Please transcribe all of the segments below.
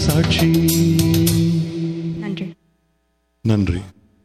சாட்சி நன்றி நன்றி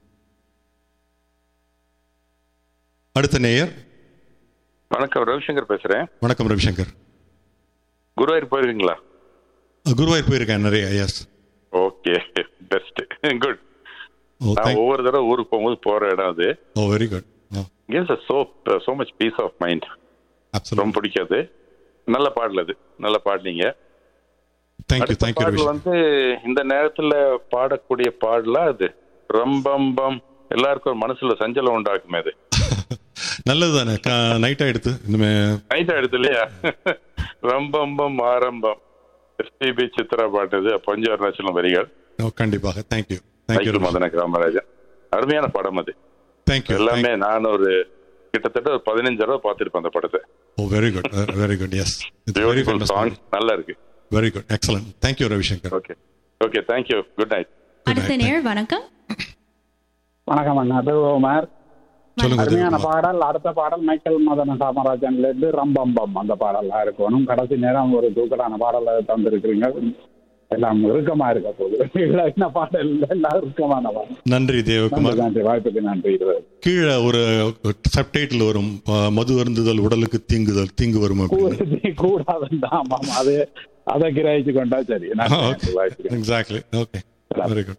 அடுத்த நேயர் வணக்கம் ரவிசங்கர் பேசுறேன் வணக்கம் ரவிசங்கர் குருவாயூர் போயிருக்கீங்களா குருவாயூர் போயிருக்கேன் நிறைய yes okay best good oh நான் தேங்க் ஒவ்வொரு தடவை ஊருக்கு போகும்போது போற இடம் அது oh very good oh gives a so so much peace of mind absolute ரொம்ப பிடிக்காது நல்ல பாடல் அது நல்ல பாடலீங்க தேங்க்யூ அடுத்த தேங்க்யூ பாடல் ரவிசங்கர் வந்து இந்த நேரத்துல பாடக்கூடிய பாடலா அது ரம்பம்பம் எல்லாருக்கும் ஒரு மனசுல சஞ்சலம் உண்டாக்குமே அது நல்லது தானே நைட் ஆயிடுத்து இனிமே நைட் ஆயிடுது இல்லையா ரம்பம்பம் ஆரம்பம் எஸ்பிபி சித்ரா பாட்டு இது பஞ்சு அருணாச்சலம் வரிகள் ஓ, கண்டிப்பாக thank you thank you Michael Madana Kamarajan அருமையான படம் அது தேங்க்யூ எல்லாமே நான் ஒரு கிட்டத்தட்ட ஒரு பதினஞ்சு தடவை பார்த்திருப்பேன் அந்த படத்தை oh very good very good yes it's very beautiful song நல்லா இருக்கு very good excellent thank you Ravishankar okay okay thank you good night அடுத்த நேர் வணக்கம் வணக்கம் அண்ணா தேவகுமார் சொல்லுங்க அருமையான தேவகுமார். பாடல் அடுத்த பாடல் மைக்கேல் மதன காமராஜன்ல இருந்து ரம்பம்பம் அந்த பாடல்லாம் இருக்கணும் கடைசி நேரம் ஒரு தூக்கலான பாடலை தந்திருக்கிறீங்க எல்லாம் இறுக்கமா இருக்க போகுது என்ன பாடல் இல்லை, எல்லாம் இறுக்கமான பாடல் நன்றி நன்றி தேவகுமார் நன்றி வாய்ப்புக்கு நன்றி இது கீழே ஒரு சப்டைட்டில் வரும் அஹ், மது அருந்துதல் உடலுக்கு தீங்குதல் தீங்கு வரும் அப்படின்னு கூடுதி கூடாதுன்னு ஆமாம் அது அதை கிரகிச்சு கொண்டா சரி நன்றி, நன்றி வாய்ப்புக்கு எக்ஸாக்ட்லி ஓகே வெரி குட்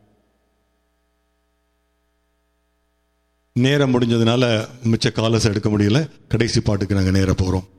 நேரம் முடிஞ்சதுனால மிச்ச காலஸ் எடுக்க முடியல கடைசி பாட்டுக்கு நாங்கள் நேர போகிறோம்